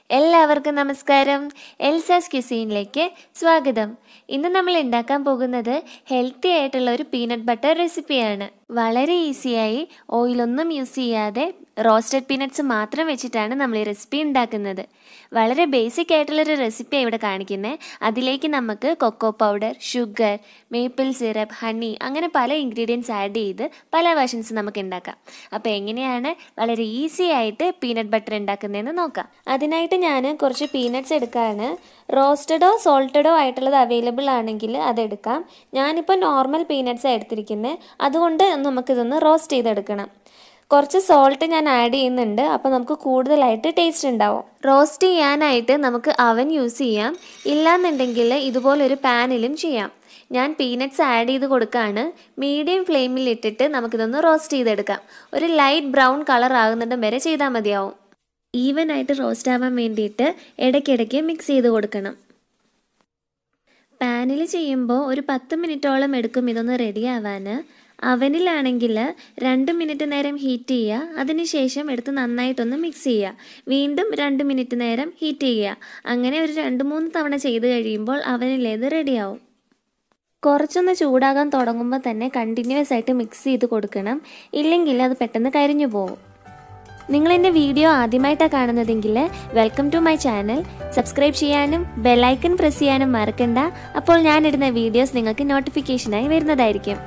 എല്ലാവർക്കും നമസ്കാരം എൽസാസ് ക്യുസീനിലേക്ക് സ്വാഗതം ഇന്ന് നമ്മൾ ഉണ്ടാക്കാൻ പോകുന്നത് ഹെൽത്തി ആയിട്ടുള്ള ഒരു പീനട്ട് ബട്ടർ റെസിപ്പിയാണ് വളരെ ഈസിയായി ഓയിലൊന്നും യൂസ് ചെയ്യാതെ റോസ്റ്റഡ് പീനട്ട്സ് മാത്രം വെച്ചിട്ടാണ് നമ്മൾ ഈ റെസിപ്പി ഉണ്ടാക്കുന്നത് വളരെ ബേസിക് ആയിട്ടുള്ളൊരു റെസിപ്പിയാണ് ഇവിടെ കാണിക്കുന്നത് അതിലേക്ക് നമുക്ക് cocoa powder sugar maple syrup honey അങ്ങനെ പല ഇൻഗ്രീഡിയൻസ് ആഡ് ചെയ്ത് പല വേർഷൻസ് നമുക്ക് ഉണ്ടാക്കാം അപ്പോൾ എങ്ങനെയാണ് വളരെ ഈസി ആയിട്ട് പീനട്ട് ബട്ടർ ഉണ്ടാക്കുന്നതെന്ന് നോക്കാം അതിനായിട്ട് ഞാൻ കുറച്ച് പീനട്ട്സ് എടുക്കുകയാണ് റോസ്റ്റഡോ സോൾട്ടഡോ ആയിട്ടുള്ളത് അവൈലബിൾ ആണെങ്കിൽ അതെടുക്കാം ഞാനിപ്പോൾ നോർമൽ പീനട്ട്സാണ് എടുത്തിരിക്കുന്നത് അതുകൊണ്ട് നമുക്കിതൊന്ന് റോസ്റ്റ് ചെയ്തെടുക്കണം കുറച്ച് സോൾട്ട് ഞാൻ ആഡ് ചെയ്യുന്നുണ്ട് അപ്പോൾ നമുക്ക് കൂടുതലായിട്ട് ടേസ്റ്റ് ഉണ്ടാവും റോസ്റ്റ് ചെയ്യാനായിട്ട് നമുക്ക് അവൻ യൂസ് ചെയ്യാം ഇല്ലാന്നുണ്ടെങ്കിൽ ഇതുപോലൊരു പാനിലും ചെയ്യാം ഞാൻ പീനട്ട്സ് ആഡ് ചെയ്ത് കൊടുക്കുകയാണ് മീഡിയം ഫ്ലെയിമിൽ ഇട്ടിട്ട് നമുക്കിതൊന്ന് റോസ്റ്റ് ചെയ്തെടുക്കാം ഒരു ലൈറ്റ് ബ്രൗൺ കളർ ആകുന്നിടം വരെ ചെയ്താൽ മതിയാവും ഈവൻ ആയിട്ട് റോസ്റ്റ് ആവാൻ വേണ്ടിയിട്ട് ഇടയ്ക്കിടയ്ക്ക് മിക്സ് ചെയ്ത് കൊടുക്കണം പാനിൽ ചെയ്യുമ്പോൾ ഒരു പത്ത് മിനിറ്റോളം എടുക്കും ഇതൊന്ന് റെഡി ആവാൻ അവനിലാണെങ്കിൽ രണ്ട് മിനിറ്റ് നേരം ഹീറ്റ് ചെയ്യുക അതിനുശേഷം എടുത്ത് നന്നായിട്ടൊന്ന് മിക്സ് ചെയ്യുക വീണ്ടും രണ്ട് മിനിറ്റ് നേരം ഹീറ്റ് ചെയ്യുക അങ്ങനെ ഒരു രണ്ട് മൂന്ന് തവണ ചെയ്ത് കഴിയുമ്പോൾ അവനിലേത് റെഡിയാവും കുറച്ചൊന്ന് ചൂടാകാൻ തുടങ്ങുമ്പോൾ തന്നെ കണ്ടിന്യൂസ് ആയിട്ട് മിക്സ് ചെയ്ത് കൊടുക്കണം ഇല്ലെങ്കിൽ അത് പെട്ടെന്ന് കരിഞ്ഞു പോകും നിങ്ങൾ എൻ്റെ വീഡിയോ ആദ്യമായിട്ടാണ് കാണുന്നതെങ്കിൽ welcome to my channel subscribe ചെയ്യാനും ബെല്ലൈക്കൺ പ്രസ് ചെയ്യാനും മറക്കണ്ട അപ്പോൾ ഞാനിടുന്ന വീഡിയോസ് നിങ്ങൾക്ക് നോട്ടിഫിക്കേഷനായി വരുന്നതായിരിക്കും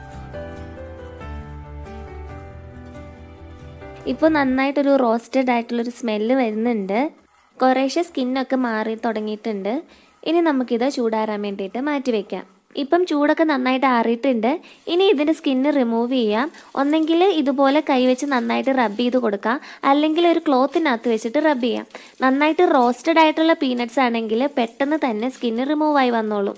ഇപ്പോൾ നന്നായിട്ടൊരു റോസ്റ്റഡ് ആയിട്ടുള്ളൊരു സ്മെല്ല് വരുന്നുണ്ട് കുറേശ്ശെ സ്കിന്നൊക്കെ മാറി തുടങ്ങിയിട്ടുണ്ട് ഇനി നമുക്കിത് ചൂടാറാൻ വേണ്ടിയിട്ട് മാറ്റി വയ്ക്കാം ഇപ്പം ചൂടൊക്കെ നന്നായിട്ട് ആറിയിട്ടുണ്ട് ഇനി ഇതിൻ്റെ സ്കിന്ന് റിമൂവ് ചെയ്യാം ഒന്നെങ്കിൽ ഇതുപോലെ കൈവച്ച് നന്നായിട്ട് റബ്ബ് ചെയ്ത് കൊടുക്കാം അല്ലെങ്കിൽ ഒരു ക്ലോത്തിനകത്ത് വെച്ചിട്ട് റബ്ബ് ചെയ്യാം നന്നായിട്ട് റോസ്റ്റഡ് ആയിട്ടുള്ള പീനട്ട്സ് ആണെങ്കിൽ പെട്ടെന്ന് തന്നെ സ്കിന്ന് റിമൂവ് ആയി വന്നോളും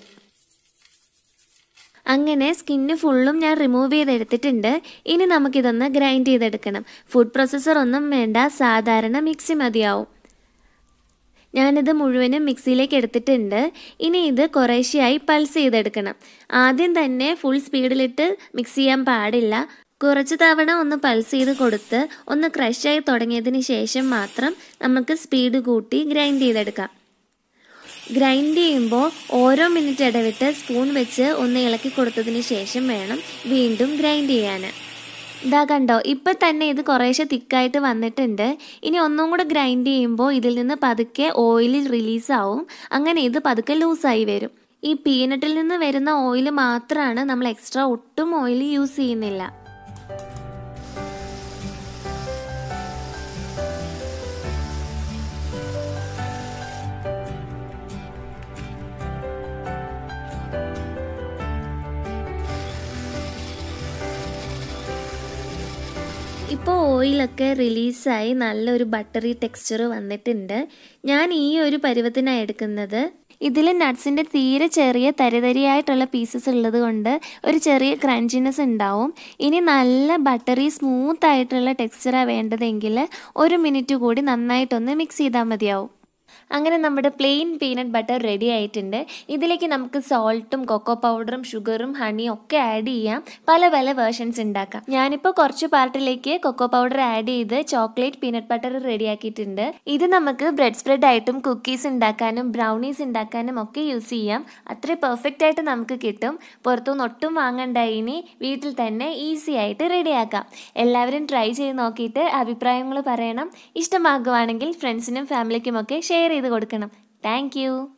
അങ്ങനെ സ്കിന്ന് ഫുള്ളും ഞാൻ റിമൂവ് ചെയ്തെടുത്തിട്ടുണ്ട് ഇനി നമുക്കിതൊന്ന് ഗ്രൈൻഡ് ചെയ്തെടുക്കണം ഫുഡ് പ്രോസസ്സർ ഒന്നും വേണ്ട സാധാരണ മിക്സി മതിയാവും ഞാനിത് മുഴുവനും മിക്സിയിലേക്ക് എടുത്തിട്ടുണ്ട് ഇനി ഇത് കുറേശ്ശെയായി പൾസ് ചെയ്തെടുക്കണം ആദ്യം തന്നെ ഫുൾ സ്പീഡിലിട്ട് മിക്സ് ചെയ്യാൻ പാടില്ല കുറച്ച് തവണ ഒന്ന് പൾസ് ചെയ്ത് കൊടുത്ത് ഒന്ന് ക്രഷായി തുടങ്ങിയതിന് ശേഷം മാത്രം നമുക്ക് സ്പീഡ് കൂട്ടി ഗ്രൈൻഡ് ചെയ്തെടുക്കാം ഗ്രൈൻഡ് ചെയ്യുമ്പോൾ ഓരോ മിനിറ്റ് ഇടവിട്ട് സ്പൂൺ വെച്ച് ഒന്ന് ഇളക്കി കൊടുത്തതിന് ശേഷം വേണം വീണ്ടും ഗ്രൈൻഡ് ചെയ്യാൻ ഇതാ കണ്ടോ ഇപ്പം തന്നെ ഇത് കുറേശ്ശെ തിക്കായിട്ട് വന്നിട്ടുണ്ട് ഇനി ഒന്നും കൂടെ ഗ്രൈൻഡ് ചെയ്യുമ്പോൾ ഇതിൽ നിന്ന് പതുക്കെ ഓയിൽ റിലീസാവും അങ്ങനെ ഇത് പതുക്കെ ലൂസായി വരും ഈ പീനട്ടിൽ നിന്ന് വരുന്ന ഓയിൽ മാത്രമാണ് നമ്മൾ എക്സ്ട്രാ ഒട്ടും ഓയിൽ യൂസ് ചെയ്യുന്നില്ല ഇപ്പോൾ ഓയിലൊക്കെ റിലീസായി നല്ലൊരു ബട്ടറി ടെക്സ്ചർ വന്നിട്ടുണ്ട് ഞാൻ ഈ ഒരു പരുവത്തിനാണ് എടുക്കുന്നത് ഇതിൽ നട്ട്സിൻ്റെ തീരെ ചെറിയ തരിതരിയായിട്ടുള്ള പീസസ് ഉള്ളത് കൊണ്ട് ഒരു ചെറിയ ക്രഞ്ചിനെസ് ഉണ്ടാവും ഇനി നല്ല ബട്ടറി സ്മൂത്ത് ആയിട്ടുള്ള ടെക്സ്ചറാണ് വേണ്ടതെങ്കിൽ ഒരു മിനിറ്റ് കൂടി നന്നായിട്ടൊന്ന് മിക്സ് ചെയ്താൽ മതിയാവും അങ്ങനെ നമ്മുടെ പ്ലെയിൻ പീനട്ട് ബട്ടർ റെഡി ആയിട്ടുണ്ട് ഇതിലേക്ക് നമുക്ക് സോൾട്ടും കൊക്കോ പൗഡറും ഷുഗറും ഹണിയും ഒക്കെ ആഡ് ചെയ്യാം പല പല വേർഷൻസ് ഉണ്ടാക്കാം ഞാനിപ്പോൾ കുറച്ച് പാർട്ടിലേക്ക് കൊക്കോ പൗഡർ ആഡ് ചെയ്ത് ചോക്ലേറ്റ് പീനട്ട് ബട്ടർ റെഡി ആക്കിയിട്ടുണ്ട് ഇത് നമുക്ക് ബ്രെഡ് സ്പ്രെഡ് ആയിട്ടും കുക്കീസ് ഉണ്ടാക്കാനും ബ്രൗണീസ് ഉണ്ടാക്കാനും ഒക്കെ യൂസ് ചെയ്യാം അത്ര പെർഫെക്റ്റ് ആയിട്ട് നമുക്ക് കിട്ടും പുറത്തുനിന്ന് ഒട്ടും വാങ്ങണ്ട ഇനി വീട്ടിൽ തന്നെ ഈസി ആയിട്ട് റെഡിയാക്കാം എല്ലാവരും ട്രൈ ചെയ്ത് നോക്കിയിട്ട് അഭിപ്രായങ്ങൾ പറയണം ഇഷ്ടമാകുവാണെങ്കിൽ ഫ്രണ്ട്സിനും ഫാമിലിക്കും ഒക്കെ ഷെയർ ചെയ്ത് കൊടുക്കണം താങ്ക്